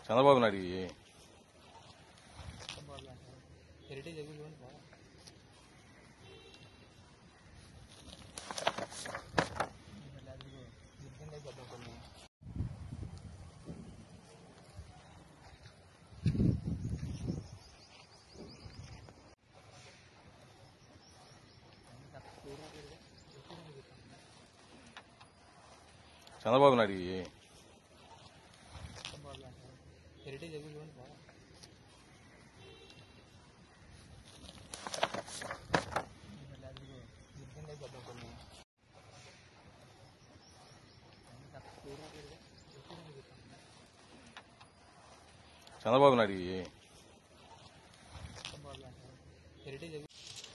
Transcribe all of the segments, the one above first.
చంద్రబాబు నాయుడు ఇయ్యి. హెరిటేజ్ ఎగురు చూడండి బాగా ఇబ్బంది అయిపోతాం కొన్ని చంద్రబాబు నాయుడు ఇయ్యి. హెరిటేజ్ ఎగురు చూడండి బాగా ఇబ్బంది అయిపోతాం కొన్ని చంద్రబాబు నాయుడు ఇయ్యి. హెరిటేజ్ ఎగురు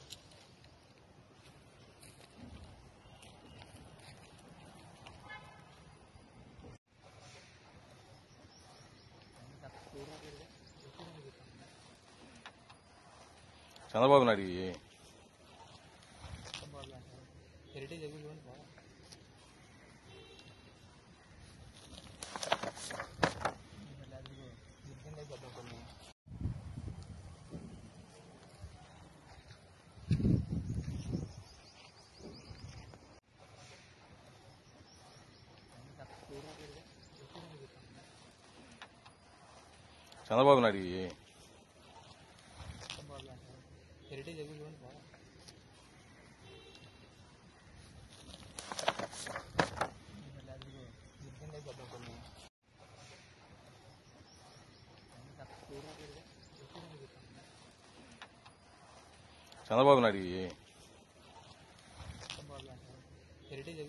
చంద్రబాబు నాయుడు ఇయ్యి. హెరిటేజ్ ఎగురు చూడండి బాగా ఇబ్బంది అయిపోతాం కొన్ని చంద్రబాబు నాయుడు ఇయ్యి. హెరిటేజ్ ఎగురు చూడండి బాగా ఇబ్బంది అయిపోతాం కొన్ని చంద్రబాబు నాయుడు ఇయ్యి.